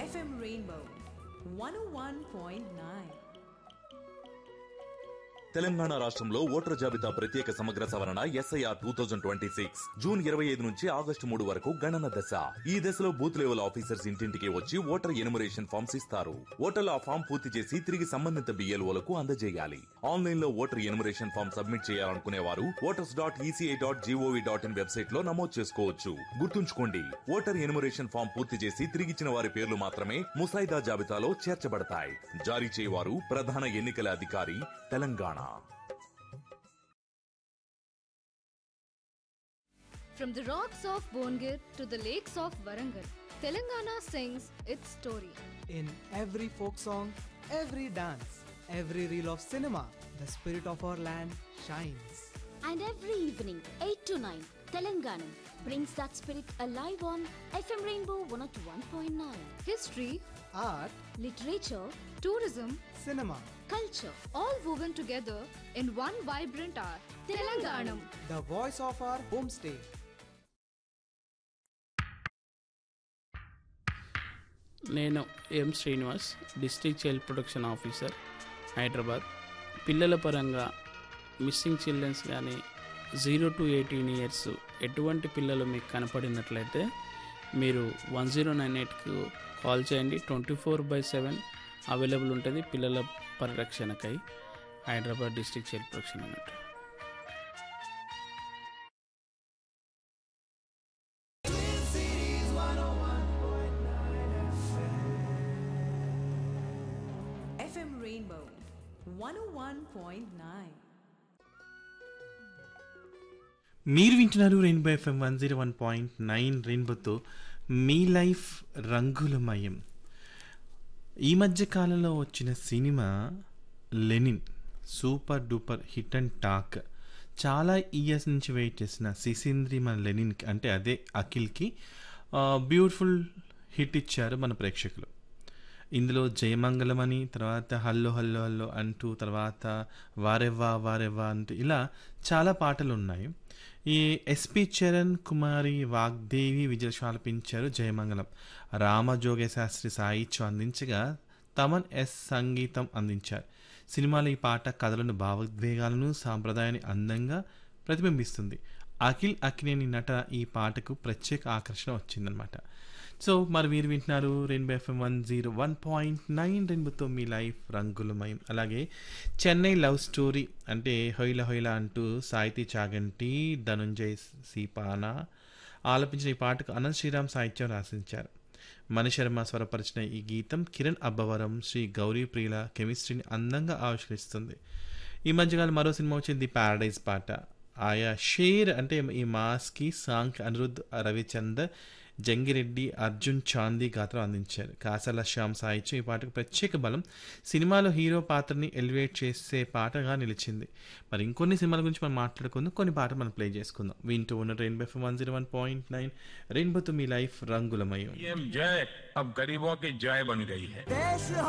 FM Rainbow 101.9. Telangana రాష్ట్రంలో voter జాబితా ప్రత్యేక సమగ్ర సవరణ SIR two thousand twenty six June ఇరవై ఐదు నుంచి ఆగస్టు మూడు వరకు గణన దశ ఈ దశలో బూత్ లెవెల్ ఆఫీసర్స్ ఇంటింటికి వచ్చి ఓటర్ ఎనుమరేషన్ ఫామ్స్ ఇస్తారు ఓటర్లు ఆ ఫామ్ పూర్తి చేసి తిరిగి సంబంధిత బిఎల్ఓలకు అందజేయాలి ఆన్లైన్ లో ఓటర్ ఎనుమరేషన్ ఫామ్ సబ్మిట్ చేయాలనుకునే వారు voters dot ECI dot GOV dot in website లో నమోదు చేసుకోవచ్చు గుర్తుంచుకోండి ఓటర్ ఎనుమరేషన్ ఫామ్ పూర్తి చేసి తిరిగిచ్చిన వారి పేర్లు మాత్రమే ముసాయిదా జాబితాలో చేర్చబడతాయి జారీ చేయవారు ప్రధాన ఎన్నికల అధికారి Telangana From the rocks of Bongir to the lakes of Warangal, Telangana sings its story. In every folk song, every dance, every reel of cinema, the spirit of our land shines. And every evening, 8 to 9, Telanganam brings that spirit alive on FM Rainbow 101.9. History, Art, Literature, tourism, cinema, culture, all woven together in one vibrant art. Telanganam. the voice of our homestay. నేను M Srinivas district child protection officer Hyderabad పిల్లల పరంగా missing childrens కానీ zero to eighteen years ఎటువంటి పిల్లలు మీకు కనపడినట్లయితే మీరు one zero nine ఎయిట్కు కాల్ చేయండి twenty four by seven available ఉంటుంది పిల్లల పరిరక్షణకై హైదరాబాద్ డిస్ట్రిక్ట్ చైల్డ్ ప్రొటెక్షన్ అన్నట్టు FM Rainbow 101.9. మీరు వింటున్నారు rainbow FM one zero one point nine రెయిన్బోతో మీ లైఫ్ రంగులమయం ఈ మధ్య కాలంలో వచ్చిన cinema Lenin super duper hit and talk చాలా ఇయర్స్ నుంచి వెయిట్ చేసిన సిసింద్రి మన లెనిన్కి అంటే అదే అఖిల్కి బ్యూటిఫుల్ హిట్ ఇచ్చారు మన ప్రేక్షకులు ఇందులో జయమంగళం అని తర్వాత హల్లో హల్లో హల్లో అంటూ తర్వాత వారెవ్వా వారెవ్వా అంటూ ఇలా చాలా పాటలు ఉన్నాయి ఈ ఎస్పి చరణ్ కుమారి వాగ్దేవి విజయలక్ష్మి ఆలపించారు జయమంగళం రామజోగ శాస్త్రి సాహిత్యం అందించగా తమన్ ఎస్ సంగీతం అందించారు సినిమాలో ఈ పాట కథలను భావోద్వేగాలను సాంప్రదాయాన్ని అందంగా ప్రతిబింబిస్తుంది అఖిల్ అఖిలేని నట ఈ పాటకు ప్రత్యేక ఆకర్షణ వచ్చిందనమాట సో మరి మీరు వింటున్నారు rainbow FM one zero one point nine రెయిన్బోతో మీ లైఫ్ రంగులమయం అలాగే చెన్నై లవ్ స్టోరీ అంటే హొయిల హొయిల అంటూ సాహితీ చాగంటి ధనుంజయ్ సీపానా ఆలపించిన ఈ పాటకు అనంత్ శ్రీరామ్ సాహిత్యం రాసించారు మణిశర్మ స్వరపరిచిన ఈ గీతం కిరణ్ అబ్బవరం శ్రీ గౌరీ ప్రియుల కెమిస్ట్రీని అందంగా ఆవిష్కరిస్తుంది ఈ మధ్యకాలం మరో సినిమా వచ్చింది ది ప్యారడైజ్ పాట ఆయా షేర్ అంటే ఈ మాస్కి సాంగ్ అనిరుద్ రవిచందర్ జంగిరెడ్డి అర్జున్ చాందీ గాత్రం అందించారు కాసల శ్యామ్ సాహిత్యం ఈ పాటకు ప్రత్యేక బలం సినిమాలో హీరో పాత్రని ఎలివేట్ చేసే పాటగా నిలిచింది మరి ఇంకొన్ని సినిమాల గురించి మనం మాట్లాడుకుందాం కొన్ని పాటలు మనం ప్లే చేసుకుందాం వింటూ ఉన్న rainbow F one zero one point nine రెయిన్బోతో మీ లైఫ్ రంగులమయం पीएम जय अब गरीबों की जय बन गई है देश